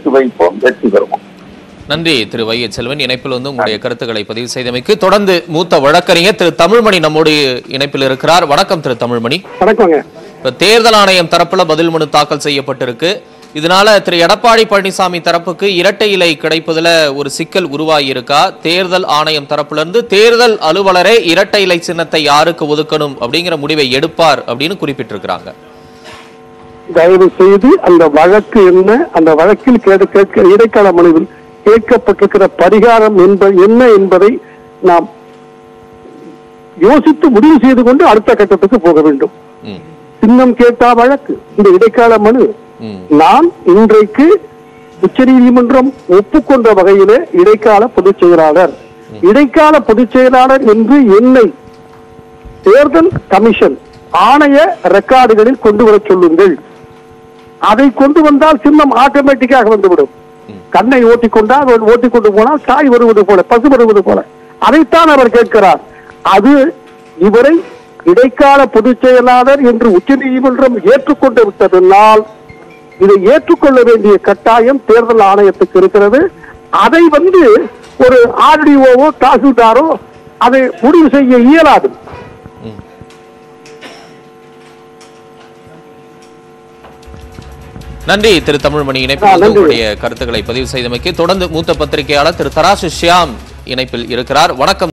எடுத்து வைப்போம் வெற்றி பெறுவோம் நன்றி திரு வைய செல்வன் இணைப்பில் வந்து உங்களுடைய கருத்துக்களை பதிவு செய்தமைக்கு தொடர்ந்து மூத்த வழக்கறிஞர் திரு தமிழ்மணி நம்மோடு இணைப்பில் இருக்கிறார் வணக்கம் திரு தமிழ்மணி வணக்கங்க இப்ப தேர்தல் ஆணையம் தரப்புல பதில் மனு தாக்கல் செய்யப்பட்டிருக்கு இதனால திரு எடப்பாடி பழனிசாமி தரப்புக்கு இரட்டை இலை கிடைப்பதுல ஒரு சிக்கல் உருவாகி இருக்கா தேர்தல் ஆணையம் தரப்புல இருந்து தேர்தல் அலுவலரே இரட்டை இலை சின்னத்தை யாருக்கு ஒதுக்கணும் அப்படிங்கிற முடிவை எடுப்பார் அப்படின்னு குறிப்பிட்டிருக்கிறாங்க தயவு செய்து அந்த வழக்கு என்ன அந்த வழக்கில் கேட்க கேட்க இடைக்கால மனுவில் கேட்கப்பட்டிருக்கிற பரிகாரம் என்ப என்ன என்பதை நாம் யோசித்து முடிவு செய்து கொண்டு அடுத்த கட்டத்துக்கு போக வேண்டும் ம், சின்னம் கேட்டா வழக்கு இந்த இடைக்கால மனு ம், நான் இன்றைக்கு உச்சநீதிமன்றம் ஒப்புக்கொண்ட வகையிலே இடைக்கால பொதுச் செயலாளர் இடைக்கால பொதுச் செயலாளர் என்று என்னை தேர்தல் கமிஷன் ஆணைய ரெக்கார்டுகளில் கொண்டு வர சொல்லுங்கள் அதை கொண்டு வந்தால் சின்னம் ஆட்டோமேட்டிக்காக வந்துவிடும் கண்ணை ஓட்டிக்கொண்டால் ஓட்டிக்கொண்டு போனால் காய் வருவது போல பசு வருவது போல அதைத்தான் அவர் கேட்கிறார் அது இவரை இடைக்கால பொதுச் செயலாளர் என்று உச்சநீதிமன்றம் ஏற்றுக்கொண்டு விட்டதனால் இதை ஏற்றுக்கொள்ள வேண்டிய கட்டாயம் தேர்தல் ஆணையத்துக்கு இருக்கிறது அதை வந்து ஒரு ஆர்டிஓவோ தாசில்தாரோ அதை முடிவு செய்ய இயலாது நன்றி திரு தமிழ்மணி ஆ, இணைப்பில் வந்து நன்றி. உங்களுடைய கருத்துக்களை பதிவு செய்தமைக்கு தொடர்ந்து மூத்த பத்திரிகையாளர் திரு தராசு ஷியாம் இணைப்பில் இருக்கிறார் வணக்கம்